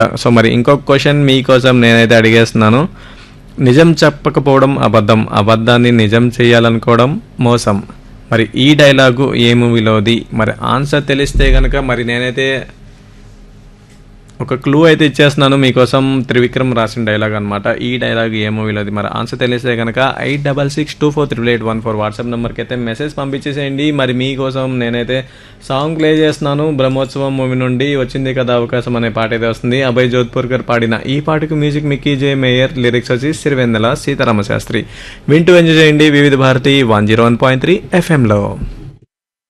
so మరి ఇంకొక question మీకోసం నేనైతే అడిగేస్తున్నాను నిజం చెప్పకపోవడం అబద్ధం అబద్ధాన్ని నిజం చేయాలనుకోవడం మోసం మరి ఈ డైలాగు ఏ మూవీలోది మరి ఆన్సర్ తెలిస్తే కనుక మరి నేనైతే ఒక క్లూ అయితే ఇచ్చేస్తున్నాను మీకోసం త్రివిక్రమ్ రాసిన డైలాగ్ అనమాట ఈ డైలాగ్ ఏ మూవీలోది మరి ఆన్సర్ తెలిస్తే కనుక eight double six two four triple eight one four WhatsApp నెంబర్కి అయితే మెసేజ్ పంపించేసేయండి మరి మీకోసం నేనైతే సాంగ్ ప్లే చేస్తున్నాను బ్రహ్మోత్సవం మూవీ నుండి వచ్చింది కదా అవకాశం అనే పాట అయితే వస్తుంది అభయ్ జోధ్పూర్ గారు పాడిన ఈ పాటకు music Mickey J Meyer lyrics వచ్చి సిరివెన్నెల సీతారామ శాస్త్రి వింటూ ఎంజాయ్ చేయండి Vividh Bharati one zero one point three ఎఫ్ఎంలో